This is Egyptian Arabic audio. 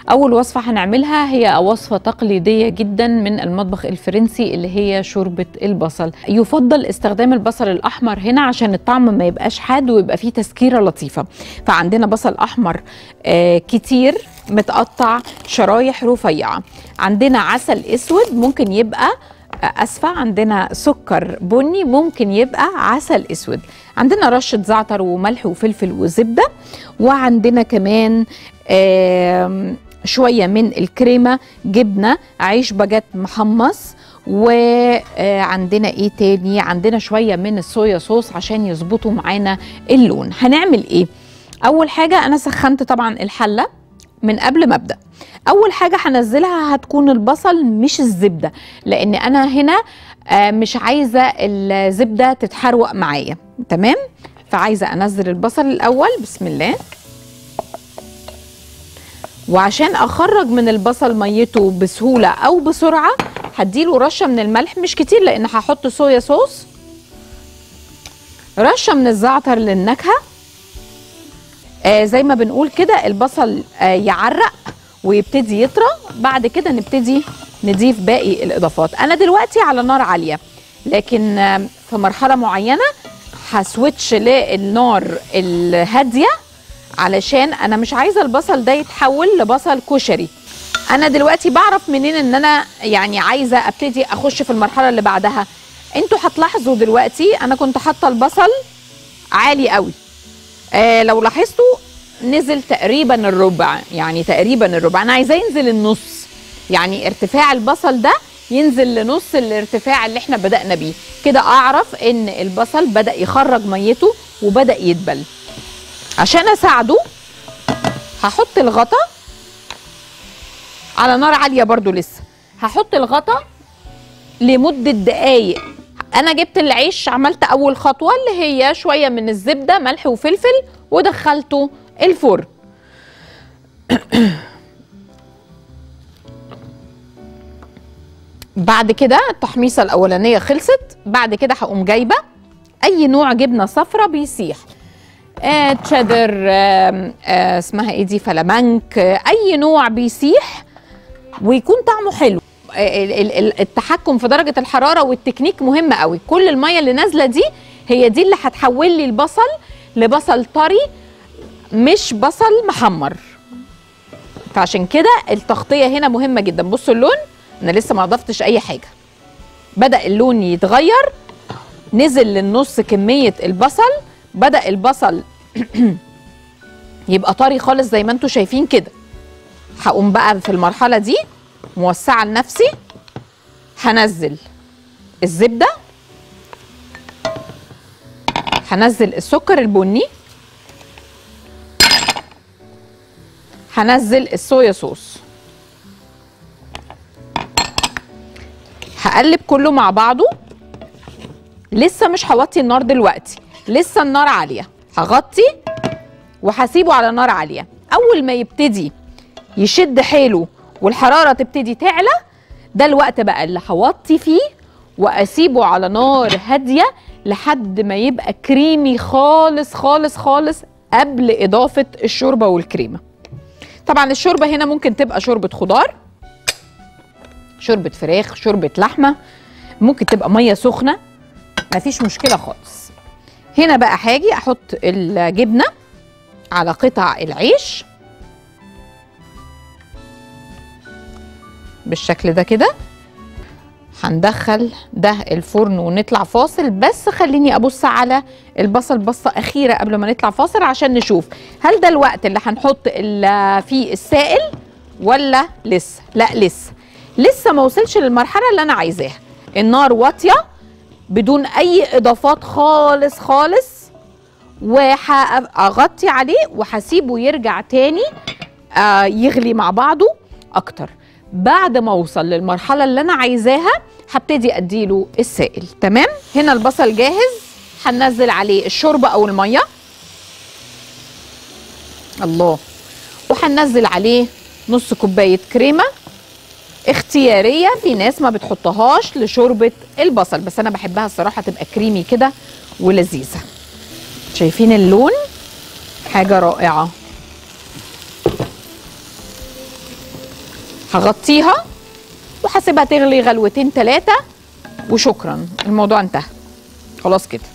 اول وصفه هنعملها هي وصفه تقليديه جدا من المطبخ الفرنسي اللي هي شوربه البصل يفضل استخدام البصل الاحمر هنا عشان الطعم ما يبقاش حاد ويبقى فيه تسكيره لطيفه فعندنا بصل احمر آه كتير متقطع شرايح رفيعه عندنا عسل اسود ممكن يبقى اسفه عندنا سكر بني ممكن يبقى عسل اسود عندنا رشه زعتر وملح وفلفل وزبده وعندنا كمان آم، شويه من الكريمه جبنه عيش باجيت محمص وعندنا ايه تاني عندنا شويه من الصويا صوص عشان يظبطوا معانا اللون هنعمل ايه اول حاجه انا سخنت طبعا الحله من قبل ما ابدا اول حاجه هنزلها هتكون البصل مش الزبده لان انا هنا آه، مش عايزه الزبده تتحروق معايا تمام فعايزه انزل البصل الاول بسم الله وعشان اخرج من البصل ميته بسهوله او بسرعه هديله رشه من الملح مش كتير لان هحط صويا صوص رشه من الزعتر للنكهه آه زي ما بنقول كده البصل آه يعرق ويبتدي يطرى بعد كده نبتدي نضيف باقي الاضافات انا دلوقتي على نار عاليه لكن آه في مرحله معينه هسويتش للنار الهاديه علشان انا مش عايزه البصل ده يتحول لبصل كشري انا دلوقتي بعرف منين ان انا يعني عايزه ابتدي اخش في المرحله اللي بعدها انتوا هتلاحظوا دلوقتي انا كنت حاطه البصل عالي قوي آه لو لاحظتوا نزل تقريبا الربع يعني تقريبا الربع انا عايزاه ينزل النص يعني ارتفاع البصل ده ينزل لنص الارتفاع اللي احنا بدأنا بيه كده اعرف ان البصل بدأ يخرج ميته وبدأ يدبل عشان اساعده هحط الغطا على نار عالية برضو لسه هحط الغطا لمدة دقايق انا جبت العيش عملت اول خطوة اللي هي شوية من الزبدة ملح وفلفل ودخلته الفرن بعد كده التحميصة الاولانية خلصت بعد كده هقوم جايبة اي نوع جبنة صفرة بيسيح آه تشيدر آه آه اسمها ايه دي فلامنك آه اي نوع بيسيح ويكون طعمه حلو ال- ال- ال- التحكم في درجة الحرارة والتكنيك مهم قوي كل المية اللي نازلة دي هي دي اللي هتحول لي البصل لبصل طري مش بصل محمر فعشان كده التغطية هنا مهمة جدا بصوا اللون انا لسه ما اضفتش اي حاجة بدأ اللون يتغير نزل للنص كمية البصل بدأ البصل يبقى طري خالص زي ما انتم شايفين كده هقوم بقى في المرحلة دي موسعة لنفسي هنزل الزبدة هنزل السكر البني هنزل الصويا صوص هقلب كله مع بعضه لسه مش هوطي النار دلوقتي لسه النار عالية هغطي وهسيبه على نار عالية أول ما يبتدي يشد حيله والحرارة تبتدي تعلى ده الوقت بقى اللي هوطي فيه وأسيبه على نار هادية لحد ما يبقى كريمي خالص خالص خالص قبل إضافة الشوربة والكريمة طبعا الشوربة هنا ممكن تبقى شوربة خضار شوربة فراخ شوربة لحمة ممكن تبقى مية سخنة مفيش مشكلة خالص هنا بقى هاجي احط الجبنة على قطع العيش بالشكل ده كده هندخل ده الفرن ونطلع فاصل بس خليني ابص على البصل بصه اخيره قبل ما نطلع فاصل عشان نشوف هل ده الوقت اللي هنحط ال- فيه السائل ولا لسه لا لسه لسه ما وصلش للمرحله اللي انا عايزاها النار واطيه بدون اي اضافات خالص خالص وهغطي عليه وهسيبه يرجع تاني آه يغلي مع بعضه اكتر بعد ما اوصل للمرحله اللي انا عايزاها هبتدي اديله السائل تمام هنا البصل جاهز هننزل عليه الشوربه او الميه الله وهننزل عليه نص كوبايه كريمه اختياريه في ناس ما بتحطهاش لشوربه البصل بس انا بحبها الصراحه تبقى كريمي كده ولذيذه شايفين اللون حاجه رائعه هغطيها وهسيبها تغلي غلوتين ثلاثه وشكرا الموضوع انتهى خلاص كده